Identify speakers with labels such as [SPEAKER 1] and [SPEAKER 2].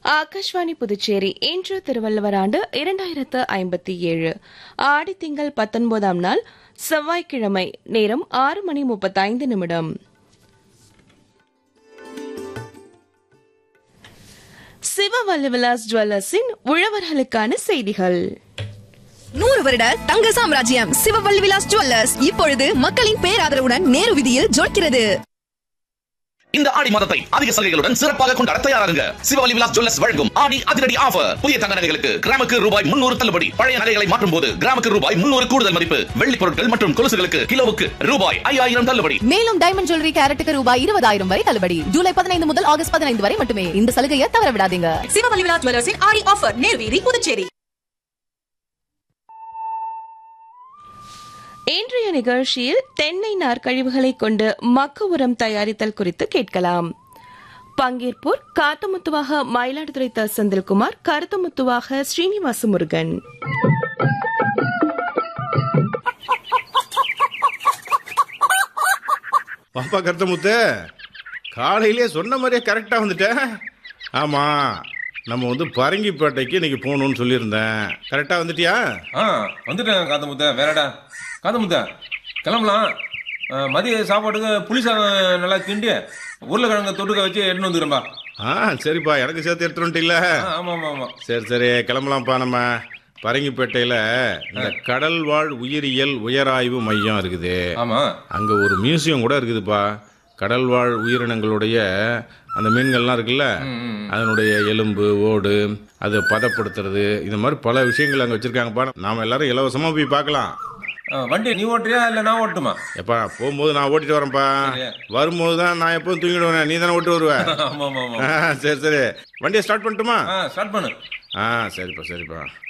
[SPEAKER 1] ஆகாஷ்வாணி புதுச்சேரி இன்று திருவள்ளுவர் ஆண்டு இரண்டாயிரத்து ஐம்பத்தி ஏழு ஆடி திங்கள் பத்தொன்பதாம் நாள் செவ்வாய்க்கிழமை நேரம் ஆறு மணி முப்பத்தைந்து நிமிடம் சிவவல்லுவிலாஸ் ஜுவல்லர்ஸின் உழவர்களுக்கான செய்திகள்
[SPEAKER 2] நூறு வருட தங்க சாம்ராஜ்யம் சிவவல்லி விலாஸ் ஜுவல்லர்ஸ் இப்பொழுது மக்களின் பேராதரவுடன் நேரு விதியில் ஜொலிக்கிறது
[SPEAKER 3] இந்த ஆடி மாதத்தை அதிக சலுகைகளுடன் சிறப்பாக கொண்டாட தயாராகுங்க சிவவலி விலாஸ் ஜுவல்லர்ஸ் வழங்கும் ஆடி அதிரடி ஆஃபர் புதிய தங்க நகைகளுக்கு கிராமுக்கு ரூபாய் முன்னூறு தள்ளுபடி பழைய நகைகளை மாற்றும் போது கிராமுக்கு ரூபாய் முன்னூறு கூடுதல் மதிப்பு வெள்ளி பொருட்கள் மற்றும் கொலுசுகளுக்கு கிலோவுக்கு ரூபாய் ஐயாயிரம் தள்ளுபடி
[SPEAKER 2] மேலும் டைமண்ட் ஜுவல்லரி கேரட்டுக்கு ரூபாய் இருபதாயிரம் வரை தள்ளுபடி ஜூலை பதினைந்து முதல் ஆகஸ்ட் பதினைந்து வரை மட்டுமே இந்த சலுகையை தவற விடாதீங்க
[SPEAKER 4] சிவவல்லி விலாஸ் ஜுவல்லர்ஸின் ஆடி ஆஃபர் நேர்வீதி புதுச்சேரி
[SPEAKER 1] இன்றைய நிகழ்ச்சியில் தென்னை நார்க்கழிவுகளை கொண்டு மக்கு உரம் தயாரித்தல் குறித்து கேட்கலாம் பங்கேற்போர் காத்தமுத்துவாக மயிலாடுதுறை த செந்தில்குமார் கருத்தமுத்துவாக ஸ்ரீனிவாச முருகன்
[SPEAKER 5] பாப்பா கருத்தமுத்து காலையிலே சொன்ன மாதிரியே கரெக்டாக வந்துட்டேன் ஆமாம் நம்ம வந்து பரங்கிப்பேட்டைக்கு இன்னைக்கு போகணும்னு சொல்லியிருந்தேன் கரெக்டாக வந்துட்டியா
[SPEAKER 6] ஆ வந்துட்டேன் காந்தமுத்த வேறடா காந்தமுத்த கிளம்பலாம் ஆ, மதிய சாப்பாட்டுக்கு புளி சாதம் நல்லா கிண்டி உருளைக்கிழங்கு தொட்டுக்க வச்சு எடுத்துன்னு வந்துக்கிறேன்பா
[SPEAKER 5] ஆ சரிப்பா எனக்கு சேர்த்து எடுத்துட்டு வந்துட்டில்ல
[SPEAKER 6] ஆ, ஆமா ஆமா ஆமா
[SPEAKER 5] சரி சரி கிளம்பலாம்ப்பா நம்ம பரங்கிப்பேட்டையில் இந்த கடல் வாழ் உயிரியல் உயராய்வு மையம் இருக்குது
[SPEAKER 6] ஆமா
[SPEAKER 5] அங்கே ஒரு மியூசியம் கூட இருக்குதுப்பா கடல் வாழ் உயிரினங்களுடைய அந்த மீன்கள்லாம் இருக்குல்ல அதனுடைய எலும்பு ஓடு அதை பதப்படுத்துறது இந்த மாதிரி பல விஷயங்கள் அங்கே வச்சுருக்காங்கப்பா நாம் எல்லாரும் இலவசமாக போய் பார்க்கலாம்
[SPEAKER 6] ஆ, வண்டி நீ ஓட்டுறியா இல்லை நான் ஓட்டுமா
[SPEAKER 5] எப்பா போகும்போது நான் ஓட்டிட்டு வரேன்ப்பா வரும்போது தான் நான் எப்போதும் தூங்கிடுவேன் நீ தானே ஓட்டு வருவ
[SPEAKER 6] ஆமா ஆமா ஆமா
[SPEAKER 5] ஆ, சரி சரி வண்டியை ஸ்டார்ட் பண்ணட்டுமா
[SPEAKER 6] ஆ ஸ்டார்ட் பண்ணு
[SPEAKER 5] ஆ சரிப்பா சரிப்பா